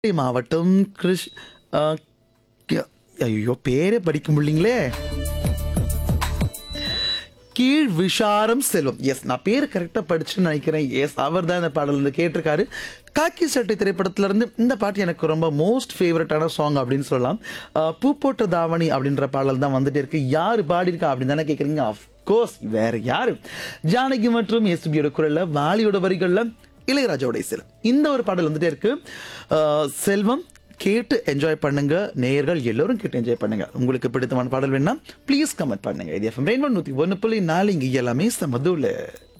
மதுரை மாவட்டம் கிருஷ் ஆ, கி- ஐயோ பேரே படிக்க முடியலீங்களே கீழ் விஷாரம் செல்வம் எஸ் நான் பேர் கரெக்டாக படிச்சுன்னு நினைக்கிறேன் எஸ் அவர் தான் இந்த பாடல் வந்து கேட்டிருக்காரு காக்கி சட்டை திரைப்படத்துல இருந்து இந்த பாட்டு எனக்கு ரொம்ப மோஸ்ட் ஃபேவரட்டான சாங் அப்படின்னு சொல்லலாம் அஹ், பூ போட்ட தாவணி அப்படின்ற பாடல் தான் வந்துட்டு இருக்கு யார் பாடியிருக்கா அப்படின்னு தானே கேட்குறீங்க கோர்ஸ் வேற யாரு ஜானகி மற்றும் எஸ்பியோட குரல்ல வாலியோட வரிகள்ல இளையராஜாவோட இசையில் இந்த ஒரு பாடல் வந்துட்டே இருக்கு அஹ், செல்வம் கேட்டு என்ஜாய் பண்ணுங்க நேயர்கள் எல்லோரும் கேட்டு என்ஜாய் பண்ணுங்க உங்களுக்கு பிடித்தமான பாடல் வேணா ப்ளீஸ் கமெண்ட் பண்ணுங்க இது எஃப்எம் ரெயின்போ நூற்றி ஒன்று புள்ளி நாலு இங்கே எல்லாமே சமதுல